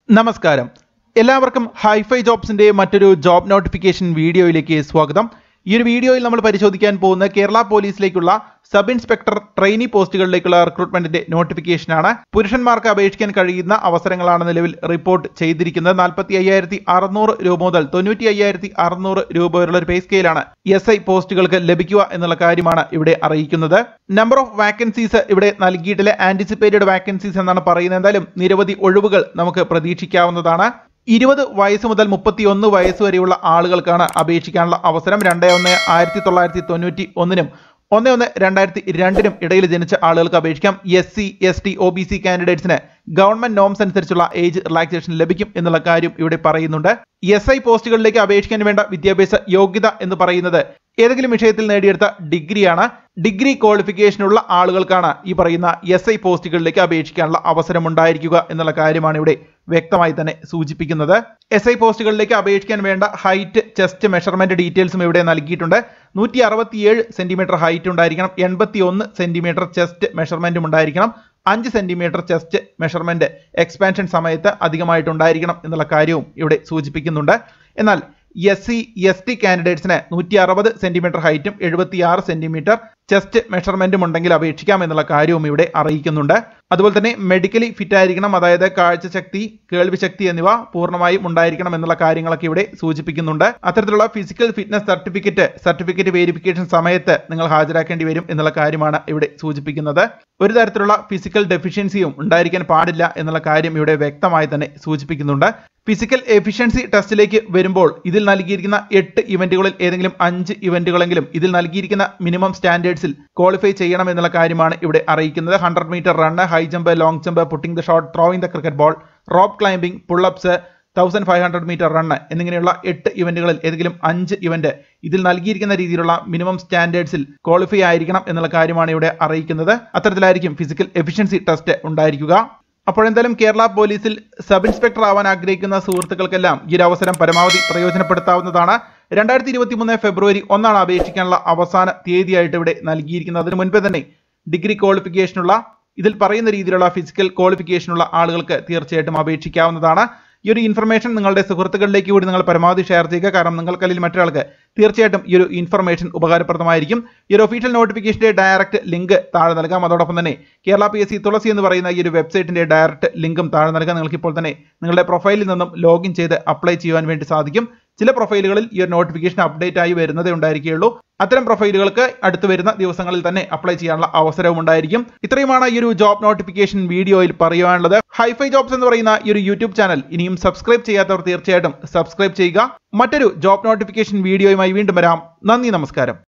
നമസ്കാരം എല്ലാവർക്കും ഹൈഫൈ ജോബ്സിന്റെ മറ്റൊരു ജോബ് നോട്ടിഫിക്കേഷൻ വീഡിയോയിലേക്ക് സ്വാഗതം ഈ ഒരു വീഡിയോയിൽ നമ്മൾ പരിശോധിക്കാൻ പോകുന്ന കേരള പോലീസിലേക്കുള്ള സബ് ഇൻസ്പെക്ടർ ട്രെയിനി പോസ്റ്റുകളിലേക്കുള്ള റിക്രൂട്ട്മെന്റിന്റെ നോട്ടിഫിക്കേഷനാണ് പുരുഷന്മാർക്ക് അപേക്ഷിക്കാൻ കഴിയുന്ന അവസരങ്ങളാണ് നിലവിൽ റിപ്പോർട്ട് ചെയ്തിരിക്കുന്നത് നാൽപ്പത്തി അയ്യായിരത്തി അറുന്നൂറ് രൂപ മുതൽ തൊണ്ണൂറ്റി അയ്യായിരത്തി അറുന്നൂറ് രൂപ വരെയുള്ള ഒരു പേ സ്കെയിലാണ് എസ് ഐ പോസ്റ്റുകൾക്ക് ലഭിക്കുക എന്നുള്ള കാര്യമാണ് ഇവിടെ അറിയിക്കുന്നത് നമ്പർ ഓഫ് വാക്കൻസീസ് ഇവിടെ നൽകിയിട്ടില്ല ആന്റിസിപ്പേറ്റഡ് വാക്കൻസീസ് എന്നാണ് പറയുന്നത് എന്തായാലും നിരവധി ഒഴിവുകൾ നമുക്ക് പ്രതീക്ഷിക്കാവുന്നതാണ് ഇരുപത് വയസ്സ് മുതൽ മുപ്പത്തിയൊന്ന് വയസ്സ് വരെയുള്ള ആളുകൾക്കാണ് അപേക്ഷിക്കാനുള്ള അവസരം രണ്ട് ഒന്ന് ആയിരത്തി തൊള്ളായിരത്തി തൊണ്ണൂറ്റി ഒന്നിനും ഒന്ന് ഒന്ന് രണ്ടായിരത്തി രണ്ടിനും ഇടയിൽ ജനിച്ച ആളുകൾക്ക് അപേക്ഷിക്കാം S C S T O B C കാൻഡിഡേറ്റ്സിന് ഗവൺമെന്റ് നോംസ് അനുസരിച്ചുള്ള ഏജ് റിലാക്സേഷൻ ലഭിക്കും എന്നുള്ള കാര്യം ഇവിടെ പറയുന്നുണ്ട് എസ് ഐ പോസ്റ്റുകളിലേക്ക് അപേക്ഷിക്കാൻ വേണ്ട വിദ്യാഭ്യാസ യോഗ്യത എന്ന് പറയുന്നത് ഏതെങ്കിലും വിഷയത്തിൽ നേടിയെടുത്ത ഡിഗ്രിയാണ് ഡിഗ്രി ക്വാളിഫിക്കേഷനുള്ള ആളുകൾക്കാണ് ഈ പറയുന്ന എസ് ഐ പോസ്റ്റുകളിലേക്ക് അപേക്ഷിക്കാനുള്ള അവസരം ഉണ്ടായിരിക്കുക എന്നുള്ള കാര്യമാണ് ഇവിടെ വ്യക്തമായി തന്നെ സൂചിപ്പിക്കുന്നത് എസ് ഐ പോസ്റ്റുകളിലേക്ക് അപേക്ഷിക്കാൻ വേണ്ട ഹൈറ്റ് ചെസ്റ്റ് മെഷർമെന്റ് ഡീറ്റെയിൽസും ഇവിടെ നൽകിയിട്ടുണ്ട് നൂറ്റി അറുപത്തിയേഴ് സെന്റിമീറ്റർ ഹൈറ്റ് ഉണ്ടായിരിക്കണം എൺപത്തി ഒന്ന് സെന്റിമീറ്റർ ചെസ്റ്റ് മെഷർമെന്റും ഉണ്ടായിരിക്കണം അഞ്ച് സെന്റിമീറ്റർ ചെസ്റ്റ് മെഷർമെന്റ് എക്സ്പാൻഷൻ സമയത്ത് അധികമായിട്ടുണ്ടായിരിക്കണം എന്നുള്ള കാര്യവും ഇവിടെ സൂചിപ്പിക്കുന്നുണ്ട് എന്നാൽ എസ് സി എസ് ടി കാൻഡിഡേറ്റ്സിന് നൂറ്റി അറുപത് സെന്റിമീറ്റർ ഹൈറ്റും എഴുപത്തിയാറ് സെന്റിമീറ്റർ ചെസ്റ്റ് മെഷർമെന്റും ഉണ്ടെങ്കിൽ അപേക്ഷിക്കാം എന്നുള്ള കാര്യവും ഇവിടെ അറിയിക്കുന്നുണ്ട് അതുപോലെ തന്നെ മെഡിക്കലി ഫിറ്റ് ആയിരിക്കണം അതായത് കാഴ്ചശക്തി കേൾവിശക്തി എന്നിവ പൂർണ്ണമായും ഉണ്ടായിരിക്കണം എന്നുള്ള കാര്യങ്ങളൊക്കെ ഇവിടെ സൂചിപ്പിക്കുന്നുണ്ട് അത്തരത്തിലുള്ള physical fitness certificate certificate verification സമയത്ത് നിങ്ങൾ ഹാജരാക്കേണ്ടി വരും എന്നുള്ള കാര്യമാണ് ഇവിടെ സൂചിപ്പിക്കുന്നത് ഒരു തരത്തിലുള്ള ഫിസിക്കൽ ഡെഫിഷ്യൻസിയും ഉണ്ടായിരിക്കാൻ പാടില്ല എന്നുള്ള കാര്യം ഇവിടെ വ്യക്തമായി തന്നെ സൂചിപ്പിക്കുന്നുണ്ട് ഫിസിക്കൽ എഫിഷ്യൻസി ടെസ്റ്റിലേക്ക് വരുമ്പോൾ ഇതിൽ നൽകിയിരിക്കുന്ന എട്ട് ഇവന്റുകളിൽ ഏതെങ്കിലും അഞ്ച് ഇവന്റുകളെങ്കിലും ഇതിൽ നൽകിയിരിക്കുന്ന മിനിമം സ്റ്റാൻഡേർഡ്സിൽ ക്വാളിഫൈ ചെയ്യണം എന്നുള്ള കാര്യമാണ് ഇവിടെ അറിയിക്കുന്നത് hundred metre run high jump long jump putting the shot throwing the cricket ball rope climbing pullups thousand five hundred metre run എന്നിങ്ങനെയുള്ള എട്ട് ഇവന്റുകളിൽ ഏതെങ്കിലും അഞ്ച് ഇവന്റ് ഇതിൽ നൽകിയിരിക്കുന്ന രീതിയിലുള്ള മിനിമം സ്റ്റാൻഡേർഡ്സിൽ ക്വാളിഫൈ ആയിരിക്കണം എന്നുള്ള കാര്യമാണ് ഇവിടെ അറിയിക്കുന്നത് അത്തരത്തിലായിരിക്കും ഫിസിക്കൽ എഫിഷ്യൻസി ടെസ്റ്റ് ഉണ്ടായിരിക്കുക അപ്പോൾ എന്തായാലും കേരള പോലീസിൽ സബ് ഇൻസ്പെക്ടർ ആവാൻ ആഗ്രഹിക്കുന്ന സുഹൃത്തുക്കൾക്കെല്ലാം ഈ ഒരു അവസരം പരമാവധി പ്രയോജനപ്പെടുത്താവുന്നതാണ് രണ്ടായിരത്തി ഇരുപത്തി മൂന്ന് ഫെബ്രുവരി ഒന്നാണ് അപേക്ഷിക്കാനുള്ള അവസാന തീയതിയായിട്ട് ഇവിടെ നൽകിയിരിക്കുന്നത് അതിനു മുൻപേ തന്നെ ഡിഗ്രി ക്വാളിഫിക്കേഷനുള്ള ഇതിൽ പറയുന്ന രീതിയിലുള്ള ഫിസിക്കൽ ക്വാളിഫിക്കേഷനുള്ള ആളുകൾക്ക് തീർച്ചയായിട്ടും അപേക്ഷിക്കാവുന്നതാണ് ഈ ഒരു ഇൻഫർമേഷൻ നിങ്ങളുടെ സുഹൃത്തുക്കളിലേക്ക് കൂടി നിങ്ങൾ പരമാവധി ഷെയർ ചെയ്യുക കാരണം നിങ്ങൾക്കല്ലെങ്കിൽ മറ്റൊരാൾക്ക് തീർച്ചയായിട്ടും ഈ ഒരു ഇൻഫർമേഷൻ ഉപകാരപ്രദമായിരിക്കും ഈ ഒരു ഒഫീഷ്യൽ നോട്ടിഫിക്കേഷന്റെ ഡയറക്റ്റ് ലിങ്ക് താഴെ നൽകാം അതോടൊപ്പം തന്നെ Kerala P S C Thulasi എന്ന് പറയുന്ന ഈ ഒരു വെബ്സൈറ്റിന്റെ ഡയറക്റ്റ് ലിങ്കും താഴെ നൽകാം നിങ്ങൾക്ക് ഇപ്പോൾ തന്നെ നിങ്ങളുടെ പ്രൊഫൈലിൽ നിന്നും ലോഗിൻ ചെയ്ത് അപ്ലൈ ചെയ്യുവാൻ വേണ്ടി സാധിക്കും ചില പ്രൊഫൈലുകളിൽ ഈ ഒരു നോട്ടിഫിക്കേഷൻ അപ്ഡേറ്റ് ആയി വരുന്നതേ ഉണ്ടായിരിക്കുകയുള്ളൂ അത്തരം പ്രൊഫൈലുകൾക്ക് അടുത്ത് വരുന്ന ദിവസങ്ങളിൽ തന്നെ അപ്ലൈ ചെയ്യാനുള്ള അവസരവും ഉണ്ടായിരിക്കും ഇത്രയുമാണ് ഈ ഒരു ജോബ് നോട്ടിഫിക്കേഷൻ വീഡിയോയിൽ പറയുവാനുള്ളത് ഹൈഫൈ ജോബ്സ് എന്ന് പറയുന്ന ഈ ഒരു യൂട്യൂബ് ചാനൽ ഇനിയും സബ്സ്ക്രൈബ് ചെയ്യാത്തവർ തീർച്ചയായിട്ടും സബ്സ്ക്രൈബ് ചെയ്യുക മറ്റൊരു ജോബ് നോട്ടിഫിക്കേഷൻ വീഡിയോയുമായി വീണ്ടും വരാം നന്ദി നമസ്കാരം